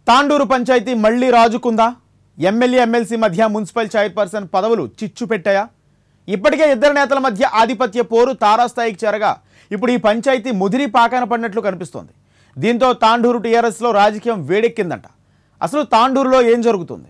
తాండూరు పంచాయతీ మళ్లీ రాజుకుందా ఎమ్మెల్యే ఎమ్మెల్సీ మధ్య మున్సిపల్ చైర్పర్సన్ పదవులు చిచ్చు పెట్టాయా ఇప్పటికే ఇద్దరు నేతల మధ్య ఆధిపత్య పోరు తారాస్థాయికి చేరగా ఇప్పుడు ఈ పంచాయతీ ముదిరి పాకాన పడినట్లు కనిపిస్తోంది దీంతో తాండూరు టీఆర్ఎస్లో రాజకీయం వేడెక్కిందంట అసలు తాండూరులో ఏం జరుగుతుంది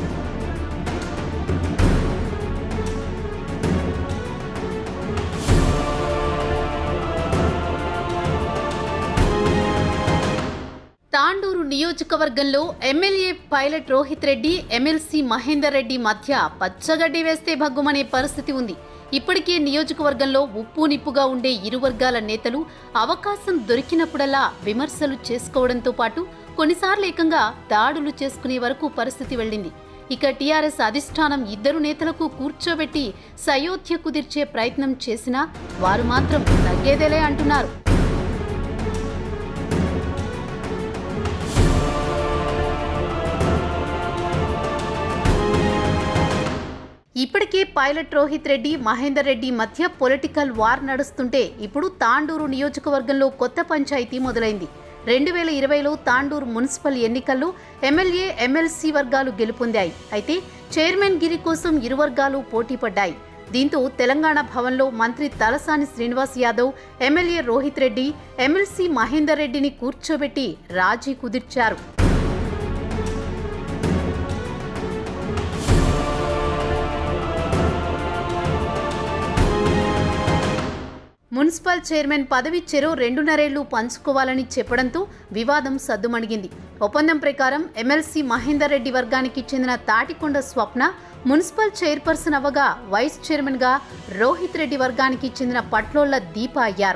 తాండూరు నియోజకవర్గంలో MLA pilot Rohith Reddy MLC Mahender Reddy మధ్య పచ్చగడ్డి వేస్తే భగ్గుమనే పరిస్థితి ఉంది ఇప్పటికే నియోజకవర్గంలో ఉప్పు నిప్పుగా ఉండే ఇరు వర్గాల నేతలు అవకాశం దొరికినప్పుడల్లా విమర్శలు చేసుకోవడంతో పాటు కొన్నిసార్లు ఏకంగా దాడులు చేసుకునే వరకు పరిస్థితి వెళ్ళింది ఇక టీఆర్ఎస్ అధిష్టానం ఇద్దరు నేతలకు కూర్చోబెట్టి సయోధ్య కుదిర్చే ప్రయత్నం చేసినా వారు మాత్రం తగ్గేదేలే అంటున్నారు ఇప్పటికే పైలట్ రోహిత్ రెడ్డి మహేందర్ రెడ్డి మధ్య పొలిటికల్ వార్ నడుస్తుంటే ఇప్పుడు తాండూరు నియోజకవర్గంలో కొత్త పంచాయతీ మొదలైంది రెండు వేల ఇరవైలో తాండూరు మున్సిపల్ ఎన్నికల్లో ఎమ్మెల్యే ఎమ్మెల్సీ వర్గాలు గెలుపొందాయి అయితే చైర్మన్ గిరి కోసం ఇరు వర్గాలు పోటీ పడ్డాయి దీంతో తెలంగాణ భవన్లో మంత్రి తలసాని శ్రీనివాస్ యాదవ్ ఎమ్మెల్యే రోహిత్ రెడ్డి ఎమ్మెల్సీ మహేందర్ రెడ్డిని కూర్చోబెట్టి రాజీ కుదిర్చారు మున్సిపల్ చైర్మన్ పదవి చెరో రెండున్నరేళ్లు పంచుకోవాలని చెప్పడంతో వివాదం సద్దుమణిగింది ఒప్పందం ప్రకారం ఎమ్మెల్సీ మహేందర్ రెడ్డి వర్గానికి చెందిన తాటికొండ స్వప్న మున్సిపల్ చైర్పర్సన్ అవ్వగా వైస్ చైర్మన్గా రోహిత్ రెడ్డి వర్గానికి చెందిన పట్లోళ్ల దీప అయ్యారు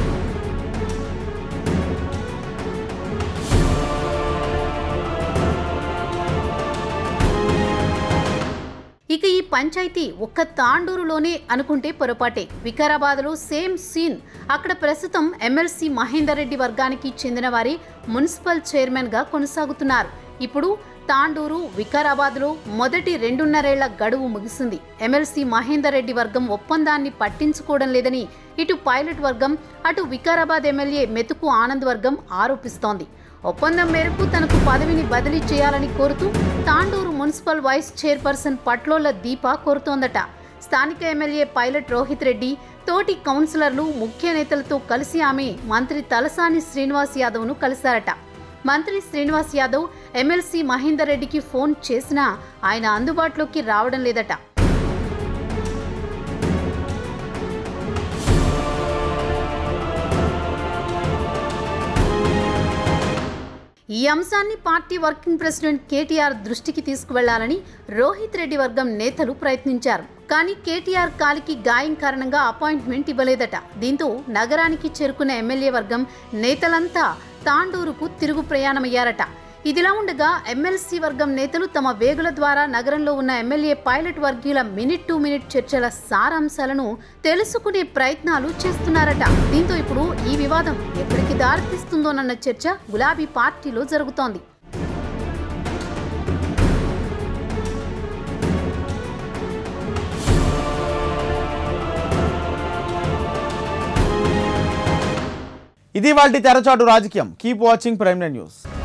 ఇక ఈ పంచాయతీ ఒక్క తాండూరులోనే అనుకుంటే పొరపాటే వికారాబాద్లో సేమ్ సీన్ అక్కడ ప్రస్తుతం ఎమ్మెల్సీ మహేందర్ రెడ్డి వర్గానికి చెందిన వారి మున్సిపల్ చైర్మన్గా కొనసాగుతున్నారు ఇప్పుడు తాండూరు వికారాబాద్లో మొదటి రెండున్నరేళ్ల గడువు ముగిసింది ఎమ్మెల్సీ మహేందర్ రెడ్డి వర్గం ఒప్పందాన్ని పట్టించుకోవడం లేదని ఇటు పైలట్ వర్గం అటు వికారాబాద్ ఎమ్మెల్యే మెతుకు ఆనంద్ వర్గం ఆరోపిస్తోంది ఒప్పందం మేరకు తనకు పదవిని బదిలీ చేయాలని కోరుతూ Tandur municipal vice chairperson Patlola Deepa కోరుతోందట స్థానిక ఎమ్మెల్యే పైలట్ రోహిత్ రెడ్డి తోటి కౌన్సిలర్లు ముఖ్య నేతలతో కలిసి ఆమె మంత్రి తలసాని శ్రీనివాస్ యాదవ్ను కలిశారట మంత్రి శ్రీనివాస్ యాదవ్ ఎమ్మెల్సీ మహేందర్ రెడ్డికి ఫోన్ చేసినా ఆయన అందుబాటులోకి రావడం లేదట ఈ అంశాన్ని పార్టీ వర్కింగ్ ప్రెసిడెంట్ కేటీఆర్ దృష్టికి తీసుకువెళ్లాలని రోహిత్ రెడ్డి వర్గం నేతలు ప్రయత్నించారు కానీ కేటీఆర్ కాలికి గాయం కారణంగా అపాయింట్మెంట్ ఇవ్వలేదట దీంతో నగరానికి చేరుకున్న ఎమ్మెల్యే వర్గం నేతలంతా తాండూరుకు తిరుగు ప్రయాణమయ్యారట ఇదిలా ఉండగా ఎమ్మెల్సీ వర్గం నేతలు తమ వేగుల ద్వారా నగరంలో ఉన్న ఎమ్మెల్యే పైలట్ వర్గీయుల మినిట్ టు మినిట్ చర్చల సారాంశాలను తెలుసుకునే ప్రయత్నాలు చేస్తున్నారట దీంతో ఇప్పుడు ఈ వివాదం ఎక్కడికి దారితీస్తుందోనన్న చర్చ గులాబీ పార్టీలో జరుగుతోంది ఇది వాళ్ళ తెరచాటు రాజకీయం కీప్ వాచింగ్ ప్రైమ్ న్యూస్